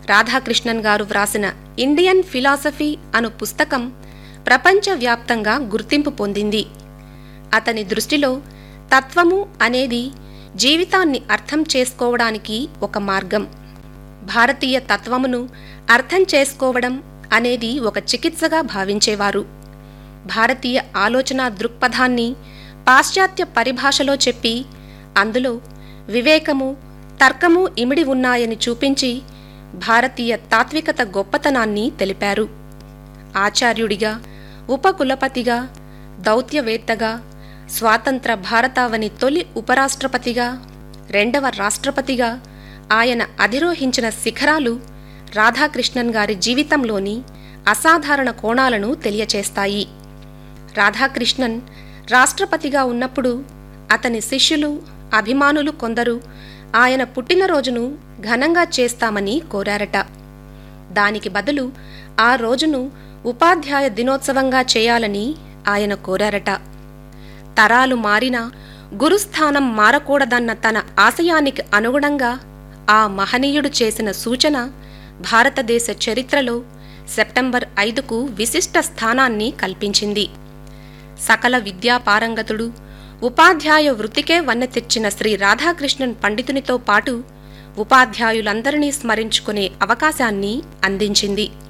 రాధాకృష్ణన్ గారు వ్రాసిన Indian philosophy అను పుస్తకం ప్రపంచవ్యాప్తంగా గుర్తింపు పొందింది అతని దృష్టిలో తత్వము అనేది జీవితాన్ని అర్థం చేసుకోవడానికి ఒక మార్గం భారతీయ తత్వమును అర్థం చేసుకోవడం అనేది ఒక చికిత్సగా భావించేవారు భారతీయ ఆలోచన దృక్పథాన్ని పాశ్చాత్య పరిభాషలో చెప్పి అందులో వివేకము తర్కము ఇమిడి ఉన్నాయని చూపించి భారతీయ తాత్వికత గొప్పతనాన్ని తెలిపారు ఆచార్యుడిగా ఉపకులపతిగా దౌత్యవేత్తగా స్వాతంత్ర భారతావని తొలి ఉపరాష్ట్రపతిగా రెండవ రాష్ట్రపతిగా ఆయన అధిరోహించిన శిఖరాలు రాధాకృష్ణన్ గారి జీవితంలోని అసాధారణ కోణాలను తెలియచేస్తాయి రాధాకృష్ణన్ రాష్ట్రపతిగా ఉన్నప్పుడు అతని శిష్యులు అభిమానులు కొందరు ఆయన పుట్టినరోజును ఘనంగా చేస్తామని కోరారట దానికి బదులు ఆ రోజును ఉపాధ్యాయ దినోత్సవంగా చేయాలని ఆయన కోరారట తరాలు మారినా గురుస్థానం మారకూడదన్న తన ఆశయానికి అనుగుణంగా ఆ మహనీయుడు చేసిన సూచన భారతదేశ చరిత్రలో సెప్టెంబర్ ఐదుకు విశిష్ట స్థానాన్ని కల్పించింది సకల విద్యా పారంగతుడు ఉపాధ్యాయ వృత్తికే వన్నె తెచ్చిన శ్రీ రాధాకృష్ణన్ పండితునితో పాటు ఉపాధ్యాయులందరినీ స్మరించుకునే అవకాశాన్ని అందించింది